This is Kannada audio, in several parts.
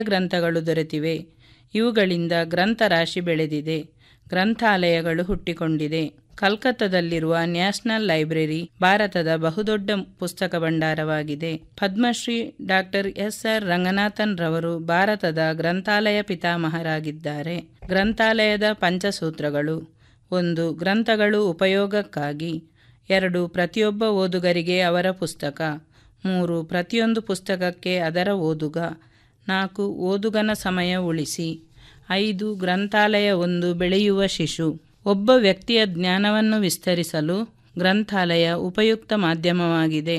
ಗ್ರಂಥಗಳು ದೊರೆತಿವೆ ಇವುಗಳಿಂದ ಗ್ರಂಥರಾಶಿ ಬೆಳೆದಿದೆ ಗ್ರಂಥಾಲಯಗಳು ಹುಟ್ಟಿಕೊಂಡಿದೆ ಕಲ್ಕತ್ತಾದಲ್ಲಿರುವ ನ್ಯಾಷನಲ್ ಲೈಬ್ರರಿ ಭಾರತದ ಬಹುದೊಡ್ಡ ಪುಸ್ತಕ ಭಂಡಾರವಾಗಿದೆ Padmashri doctor S R Ranganathan ರವರು ಭಾರತದ ಗ್ರಂಥಾಲಯ ಪಿತಾಮಹರಾಗಿದ್ದಾರೆ ಗ್ರಂಥಾಲಯದ ಪಂಚಸೂತ್ರಗಳು ಒಂದು ಗ್ರಂಥಗಳು ಉಪಯೋಗಕ್ಕಾಗಿ ಎರಡು ಪ್ರತಿಯೊಬ್ಬ ಓದುಗರಿಗೆ ಅವರ ಪುಸ್ತಕ ಮೂರು ಪ್ರತಿಯೊಂದು ಪುಸ್ತಕಕ್ಕೆ ಅದರ ಓದುಗ ನಾಲ್ಕು ಓದುಗನ ಸಮಯ ಉಳಿಸಿ ಐದು ಗ್ರಂಥಾಲಯ ಒಂದು ಬೆಳೆಯುವ ಶಿಶು ಒಬ್ಬ ವ್ಯಕ್ತಿಯ ಜ್ಞಾನವನ್ನು ವಿಸ್ತರಿಸಲು ಗ್ರಂಥಾಲಯ ಉಪಯುಕ್ತ ಮಾಧ್ಯಮವಾಗಿದೆ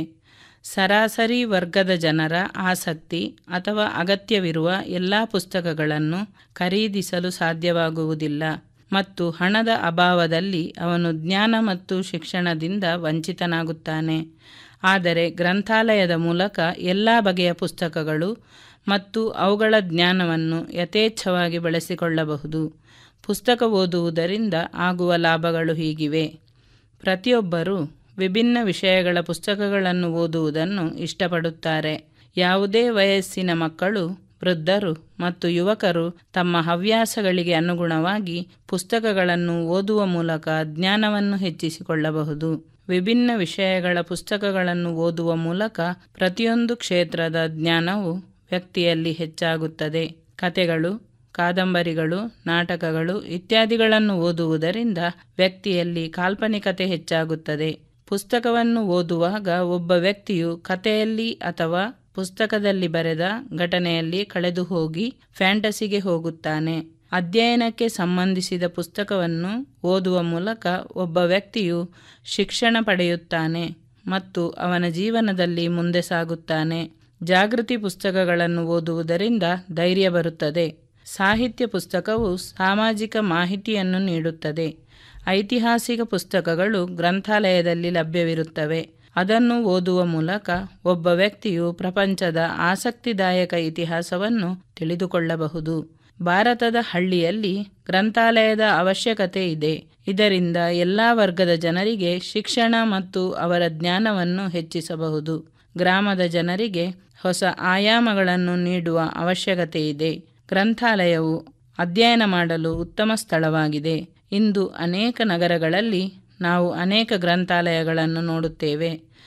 ಸರಾಸರಿ ವರ್ಗದ ಜನರ ಆಸಕ್ತಿ ಅಥವಾ ಅಗತ್ಯವಿರುವ ಎಲ್ಲ ಪುಸ್ತಕಗಳನ್ನು ಖರೀದಿಸಲು ಸಾಧ್ಯವಾಗುವುದಿಲ್ಲ ಮತ್ತು ಹಣದ ಅಭಾವದಲ್ಲಿ ಅವನು ಜ್ಞಾನ ಮತ್ತು ಶಿಕ್ಷಣದಿಂದ ವಂಚಿತನಾಗುತ್ತಾನೆ ಆದರೆ ಗ್ರಂಥಾಲಯದ ಮೂಲಕ ಎಲ್ಲ ಬಗೆಯ ಪುಸ್ತಕಗಳು ಮತ್ತು ಅವುಗಳ ಜ್ಞಾನವನ್ನು ಯಥೇಚ್ಛವಾಗಿ ಬಳಸಿಕೊಳ್ಳಬಹುದು ಪುಸ್ತಕ ಓದುವುದರಿಂದ ಆಗುವ ಲಾಭಗಳು ಹೀಗಿವೆ ಪ್ರತಿಯೊಬ್ಬರೂ ವಿಭಿನ್ನ ವಿಷಯಗಳ ಪುಸ್ತಕಗಳನ್ನು ಓದುವುದನ್ನು ಇಷ್ಟಪಡುತ್ತಾರೆ ಯಾವುದೇ ವಯಸ್ಸಿನ ಮಕ್ಕಳು ವೃದ್ಧರು ಮತ್ತು ಯುವಕರು ತಮ್ಮ ಹವ್ಯಾಸಗಳಿಗೆ ಅನುಗುಣವಾಗಿ ಪುಸ್ತಕಗಳನ್ನು ಓದುವ ಮೂಲಕ ಜ್ಞಾನವನ್ನು ಹೆಚ್ಚಿಸಿಕೊಳ್ಳಬಹುದು ವಿಭಿನ್ನ ವಿಷಯಗಳ ಪುಸ್ತಕಗಳನ್ನು ಓದುವ ಮೂಲಕ ಪ್ರತಿಯೊಂದು ಕ್ಷೇತ್ರದ ಜ್ಞಾನವು ವ್ಯಕ್ತಿಯಲ್ಲಿ ಹೆಚ್ಚಾಗುತ್ತದೆ ಕತೆಗಳು ಕಾದಂಬರಿಗಳು ನಾಟಕಗಳು ಇತ್ಯಾದಿಗಳನ್ನು ಓದುವುದರಿಂದ ವ್ಯಕ್ತಿಯಲ್ಲಿ ಕಾಲ್ಪನಿಕತೆ ಹೆಚ್ಚಾಗುತ್ತದೆ ಪುಸ್ತಕವನ್ನು ಓದುವಾಗ ಒಬ್ಬ ವ್ಯಕ್ತಿಯು ಕಥೆಯಲ್ಲಿ ಅಥವಾ ಪುಸ್ತಕದಲ್ಲಿ ಬರೆದ ಘಟನೆಯಲ್ಲಿ ಕಳೆದು ಹೋಗಿ ಫ್ಯಾಂಟಸಿಗೆ ಹೋಗುತ್ತಾನೆ ಅಧ್ಯಯನಕ್ಕೆ ಸಂಬಂಧಿಸಿದ ಪುಸ್ತಕವನ್ನು ಓದುವ ಮೂಲಕ ಒಬ್ಬ ವ್ಯಕ್ತಿಯು ಶಿಕ್ಷಣ ಪಡೆಯುತ್ತಾನೆ ಮತ್ತು ಅವನ ಜೀವನದಲ್ಲಿ ಮುಂದೆ ಸಾಗುತ್ತಾನೆ ಜಾಗೃತಿ ಪುಸ್ತಕಗಳನ್ನು ಓದುವುದರಿಂದ ಧೈರ್ಯ ಬರುತ್ತದೆ ಸಾಹಿತ್ಯ ಪುಸ್ತಕವು ಸಾಮಾಜಿಕ ಮಾಹಿತಿಯನ್ನು ನೀಡುತ್ತದೆ ಐತಿಹಾಸಿಕ ಪುಸ್ತಕಗಳು ಗ್ರಂಥಾಲಯದಲ್ಲಿ ಲಭ್ಯವಿರುತ್ತವೆ ಅದನ್ನು ಓದುವ ಮೂಲಕ ಒಬ್ಬ ವ್ಯಕ್ತಿಯು ಪ್ರಪಂಚದ ಆಸಕ್ತಿದಾಯಕ ಇತಿಹಾಸವನ್ನು ತಿಳಿದುಕೊಳ್ಳಬಹುದು ಭಾರತದ ಹಳ್ಳಿಯಲ್ಲಿ ಗ್ರಂಥಾಲಯದ ಅವಶ್ಯಕತೆ ಇದೆ ಇದರಿಂದ ಎಲ್ಲ ವರ್ಗದ ಜನರಿಗೆ ಶಿಕ್ಷಣ ಮತ್ತು ಅವರ ಜ್ಞಾನವನ್ನು ಹೆಚ್ಚಿಸಬಹುದು ಗ್ರಾಮದ ಜನರಿಗೆ ಹೊಸ ಆಯಾಮಗಳನ್ನು ನೀಡುವ ಅವಶ್ಯಕತೆ ಇದೆ ಗ್ರಂಥಾಲಯವು ಅಧ್ಯಯನ ಮಾಡಲು ಉತ್ತಮ ಸ್ಥಳವಾಗಿದೆ ಇಂದು ಅನೇಕ ನಗರಗಳಲ್ಲಿ ನಾವು ಅನೇಕ ಗ್ರಂಥಾಲಯಗಳನ್ನು ನೋಡುತ್ತೇವೆ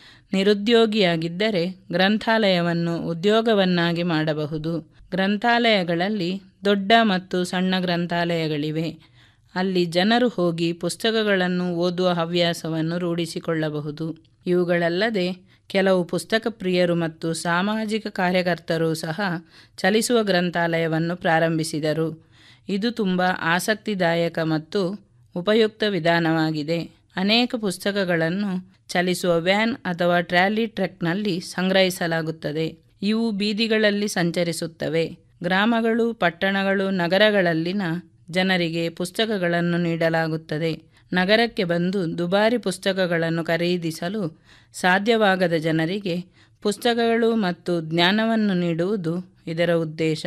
ನಿರುದ್ಯೋಗಿಯಾಗಿದ್ದರೆ ಗ್ರಂಥಾಲಯವನ್ನು ಉದ್ಯೋಗವನ್ನಾಗಿ ಮಾಡಬಹುದು ಗ್ರಂಥಾಲಯಗಳಲ್ಲಿ ದೊಡ್ಡ ಮತ್ತು ಸಣ್ಣ ಗ್ರಂಥಾಲಯಗಳಿವೆ ಅಲ್ಲಿ ಜನರು ಹೋಗಿ ಪುಸ್ತಕಗಳನ್ನು ಓದುವ ಹವ್ಯಾಸವನ್ನು ರೂಢಿಸಿಕೊಳ್ಳಬಹುದು ಇವುಗಳಲ್ಲದೆ ಕೆಲವು ಪುಸ್ತಕ ಪ್ರಿಯರು ಮತ್ತು ಸಾಮಾಜಿಕ ಕಾರ್ಯಕರ್ತರು ಸಹ ಚಲಿಸುವ ಗ್ರಂಥಾಲಯವನ್ನು ಪ್ರಾರಂಭಿಸಿದರು ಇದು ತುಂಬ ಆಸಕ್ತಿದಾಯಕ ಮತ್ತು ಉಪಯುಕ್ತ ವಿಧಾನವಾಗಿದೆ ಅನೇಕ ಪುಸ್ತಕಗಳನ್ನು ಚಲಿಸುವ ವ್ಯಾನ್ ಅಥವಾ ಟ್ರ್ಯಾಲಿ ಟ್ರಕ್ನಲ್ಲಿ ಸಂಗ್ರಹಿಸಲಾಗುತ್ತದೆ ಇವು ಬೀದಿಗಳಲ್ಲಿ ಸಂಚರಿಸುತ್ತವೆ ಗ್ರಾಮಗಳು ಪಟ್ಟಣಗಳು ನಗರಗಳಲ್ಲಿನ ಜನರಿಗೆ ಪುಸ್ತಕಗಳನ್ನು ನೀಡಲಾಗುತ್ತದೆ ನಗರಕ್ಕೆ ಬಂದು ದುಬಾರಿ ಪುಸ್ತಕಗಳನ್ನು ಖರೀದಿಸಲು ಸಾಧ್ಯವಾಗದ ಜನರಿಗೆ ಪುಸ್ತಕಗಳು ಮತ್ತು ಜ್ಞಾನವನ್ನು ನೀಡುವುದು ಇದರ ಉದ್ದೇಶ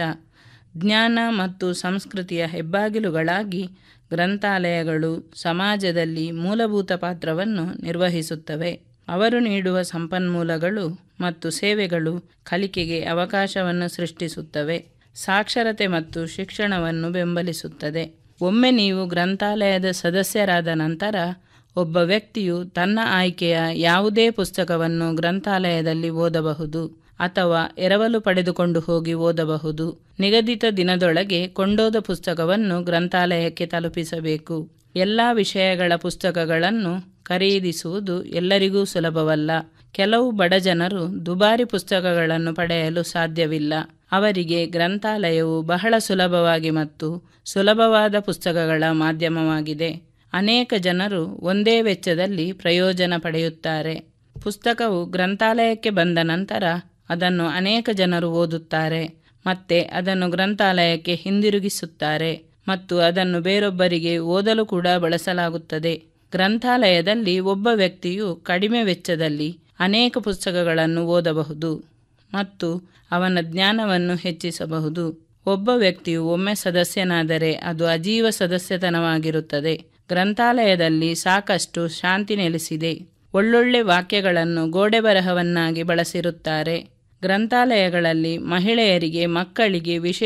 ಜ್ಞಾನ ಮತ್ತು ಸಂಸ್ಕೃತಿಯ ಹೆಬ್ಬಾಗಿಲುಗಳಾಗಿ ಗ್ರಂಥಾಲಯಗಳು ಸಮಾಜದಲ್ಲಿ ಮೂಲಭೂತ ಪಾತ್ರವನ್ನು ನಿರ್ವಹಿಸುತ್ತವೆ ಅವರು ನೀಡುವ ಸಂಪನ್ಮೂಲಗಳು ಮತ್ತು ಸೇವೆಗಳು ಕಲಿಕೆಗೆ ಅವಕಾಶವನ್ನು ಸೃಷ್ಟಿಸುತ್ತವೆ ಸಾಕ್ಷರತೆ ಮತ್ತು ಶಿಕ್ಷಣವನ್ನು ಬೆಂಬಲಿಸುತ್ತದೆ ಒಮ್ಮೆ ನೀವು ಗ್ರಂಥಾಲಯದ ಸದಸ್ಯರಾದ ನಂತರ ಒಬ್ಬ ವ್ಯಕ್ತಿಯು ತನ್ನ ಆಯ್ಕೆಯ ಯಾವುದೇ ಪುಸ್ತಕವನ್ನು ಗ್ರಂಥಾಲಯದಲ್ಲಿ ಓದಬಹುದು ಅಥವಾ ಎರವಲು ಪಡೆದುಕೊಂಡು ಹೋಗಿ ಓದಬಹುದು ನಿಗದಿತ ದಿನದೊಳಗೆ ಕೊಂಡೋದ ಪುಸ್ತಕವನ್ನು ಗ್ರಂಥಾಲಯಕ್ಕೆ ತಲುಪಿಸಬೇಕು ಎಲ್ಲ ವಿಷಯಗಳ ಪುಸ್ತಕಗಳನ್ನು ಖರೀದಿಸುವುದು ಎಲ್ಲರಿಗೂ ಸುಲಭವಲ್ಲ ಕೆಲವು ಬಡಜನರು ದುಬಾರಿ ಪುಸ್ತಕಗಳನ್ನು ಪಡೆಯಲು ಸಾಧ್ಯವಿಲ್ಲ ಅವರಿಗೆ ಗ್ರಂಥಾಲಯವು ಬಹಳ ಸುಲಭವಾಗಿ ಮತ್ತು ಸುಲಭವಾದ ಪುಸ್ತಕಗಳ ಮಾಧ್ಯಮವಾಗಿದೆ ಅನೇಕ ಜನರು ಒಂದೇ ವೆಚ್ಚದಲ್ಲಿ ಪ್ರಯೋಜನ ಪಡೆಯುತ್ತಾರೆ ಪುಸ್ತಕವು ಗ್ರಂಥಾಲಯಕ್ಕೆ ಬಂದ ನಂತರ ಅದನ್ನು ಅನೇಕ ಜನರು ಓದುತ್ತಾರೆ ಮತ್ತೆ ಅದನ್ನು ಗ್ರಂಥಾಲಯಕ್ಕೆ ಹಿಂದಿರುಗಿಸುತ್ತಾರೆ ಮತ್ತು ಅದನ್ನು ಬೇರೊಬ್ಬರಿಗೆ ಓದಲು ಕೂಡ ಬಳಸಲಾಗುತ್ತದೆ ಗ್ರಂಥಾಲಯದಲ್ಲಿ ಒಬ್ಬ ವ್ಯಕ್ತಿಯು ಕಡಿಮೆ ವೆಚ್ಚದಲ್ಲಿ ಅನೇಕ ಪುಸ್ತಕಗಳನ್ನು ಓದಬಹುದು ಮತ್ತು ಅವನ ಜ್ಞಾನವನ್ನು ಹೆಚ್ಚಿಸಬಹುದು ಒಬ್ಬ ವ್ಯಕ್ತಿಯು ಒಮ್ಮೆ ಸದಸ್ಯನಾದರೆ ಅದು ಅಜೀವ ಸದಸ್ಯತನವಾಗಿರುತ್ತದೆ ಗ್ರಂಥಾಲಯದಲ್ಲಿ ಸಾಕಷ್ಟು ಶಾಂತಿ ನೆಲೆಸಿದೆ ಒಳ್ಳೊಳ್ಳೆ ವಾಕ್ಯಗಳನ್ನು ಗೋಡೆ ಬರಹವನ್ನಾಗಿ ಬಳಸಿರುತ್ತಾರೆ ಗ್ರಂಥಾಲಯಗಳಲ್ಲಿ ಮಹಿಳೆಯರಿಗೆ ಮಕ್ಕಳಿಗೆ ವಿಶೇಷ